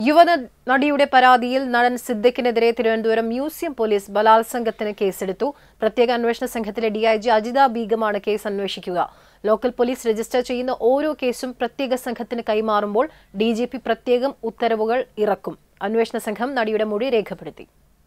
യുവന നടിയുടെ പരാതിയിൽ നടൻ സിദ്ദിഖിനെതിരെ തിരുവനന്തപുരം മ്യൂസിയം പോലീസ് ബലാത്സംഗത്തിന് കേസെടുത്തു പ്രത്യേക അന്വേഷണ സംഘത്തിലെ ഡിഐജി അജിത ബീഗമാണ് കേസ് അന്വേഷിക്കുക ലോക്കൽ പോലീസ് രജിസ്റ്റർ ചെയ്യുന്ന ഓരോ കേസും പ്രത്യേക സംഘത്തിന് കൈമാറുമ്പോൾ ഡിജിപി പ്രത്യേകം ഉത്തരവുകൾ ഇറക്കും അന്വേഷണ സംഘം നടിയുടെ മൊഴി രേഖപ്പെടുത്തി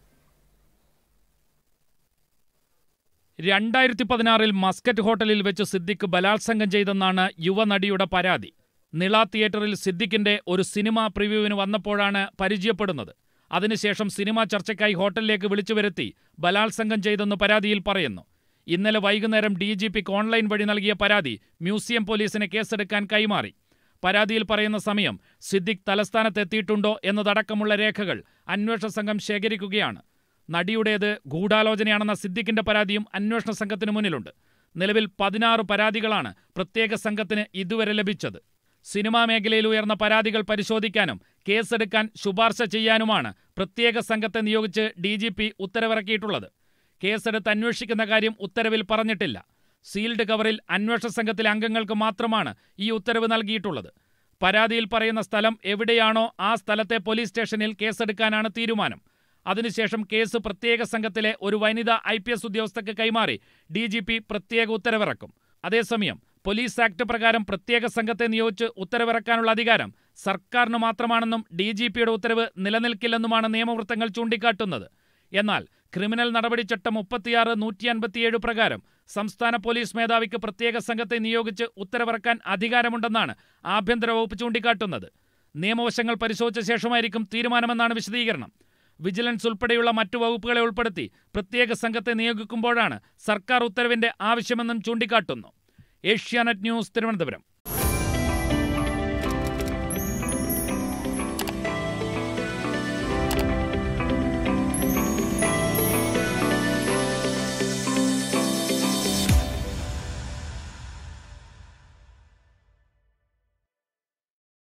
രണ്ടായിരത്തി പതിനാറിൽ മസ്കറ്റ് ഹോട്ടലിൽ വെച്ച് സിദ്ദിഖ് ബലാത്സംഗം ചെയ്തെന്നാണ് യുവനടിയുടെ പരാതി നിള തിയേറ്ററിൽ സിദ്ദിഖിന്റെ ഒരു സിനിമ പ്രിവ്യൂവിന് വന്നപ്പോഴാണ് പരിചയപ്പെടുന്നത് അതിനുശേഷം സിനിമ ചർച്ചയ്ക്കായി ഹോട്ടലിലേക്ക് വിളിച്ചു വരുത്തി ബലാത്സംഗം ചെയ്തെന്ന് പരാതിയിൽ പറയുന്നു ഇന്നലെ വൈകുന്നേരം ഡി ജി പിക്ക് ഓൺലൈൻ വഴി നൽകിയ പരാതി മ്യൂസിയം പോലീസിന് കേസെടുക്കാൻ കൈമാറി പരാതിയിൽ പറയുന്ന സമയം സിദ്ദിഖ് തലസ്ഥാനത്തെത്തിയിട്ടുണ്ടോ എന്നതടക്കമുള്ള രേഖകൾ അന്വേഷണ സംഘം ശേഖരിക്കുകയാണ് നടിയുടേത് ഗൂഢാലോചനയാണെന്ന സിദ്ദിഖിന്റെ പരാതിയും അന്വേഷണ സംഘത്തിന് മുന്നിലുണ്ട് നിലവിൽ പതിനാറ് പരാതികളാണ് പ്രത്യേക സംഘത്തിന് ഇതുവരെ ലഭിച്ചത് സിനിമാ മേഖലയിൽ ഉയർന്ന പരാതികൾ പരിശോധിക്കാനും കേസെടുക്കാൻ ശുപാർശ ചെയ്യാനുമാണ് പ്രത്യേക സംഘത്തെ നിയോഗിച്ച് ഡി ജി പി ഉത്തരവിറക്കിയിട്ടുള്ളത് കേസെടുത്ത് അന്വേഷിക്കുന്ന കാര്യം ഉത്തരവിൽ പറഞ്ഞിട്ടില്ല സീൽഡ് കവറിൽ അന്വേഷണ സംഘത്തിലെ അംഗങ്ങൾക്ക് മാത്രമാണ് ഈ ഉത്തരവ് നൽകിയിട്ടുള്ളത് പരാതിയിൽ പറയുന്ന സ്ഥലം എവിടെയാണോ ആ സ്ഥലത്തെ പോലീസ് സ്റ്റേഷനിൽ കേസെടുക്കാനാണ് തീരുമാനം അതിനുശേഷം കേസ് പ്രത്യേക സംഘത്തിലെ ഒരു വനിതാ ഐ പി എസ് ഉദ്യോഗസ്ഥക്ക് കൈമാറി ഡി ജി പി പ്രത്യേക ഉത്തരവിറക്കും അതേസമയം പോലീസ് ആക്ട് പ്രകാരം പ്രത്യേക സംഘത്തെ നിയോഗിച്ച് ഉത്തരവിറക്കാനുള്ള അധികാരം സർക്കാരിന് മാത്രമാണെന്നും ഡി ജി പിയുടെ ഉത്തരവ് നിലനിൽക്കില്ലെന്നുമാണ് നിയമവൃത്തങ്ങൾ ചൂണ്ടിക്കാട്ടുന്നത് എന്നാൽ ക്രിമിനൽ നടപടിച്ചട്ടം മുപ്പത്തിയാറ് നൂറ്റി അൻപത്തിയേഴ് പ്രകാരം സംസ്ഥാന പോലീസ് മേധാവിക്ക് പ്രത്യേക സംഘത്തെ നിയോഗിച്ച് ഉത്തരവിറക്കാൻ അധികാരമുണ്ടെന്നാണ് ആഭ്യന്തര വകുപ്പ് ചൂണ്ടിക്കാട്ടുന്നത് നിയമവശങ്ങൾ പരിശോധിച്ച ശേഷമായിരിക്കും തീരുമാനമെന്നാണ് വിശദീകരണം വിജിലൻസ് ഉൾപ്പെടെയുള്ള മറ്റു വകുപ്പുകളെ ഉൾപ്പെടുത്തി പ്രത്യേക സംഘത്തെ നിയോഗിക്കുമ്പോഴാണ് സർക്കാർ ഉത്തരവിന്റെ ആവശ്യമെന്നും ചൂണ്ടിക്കാട്ടുന്നു ഏഷ്യാനെറ്റ് ന്യൂസ് തിരുവനന്തപുരം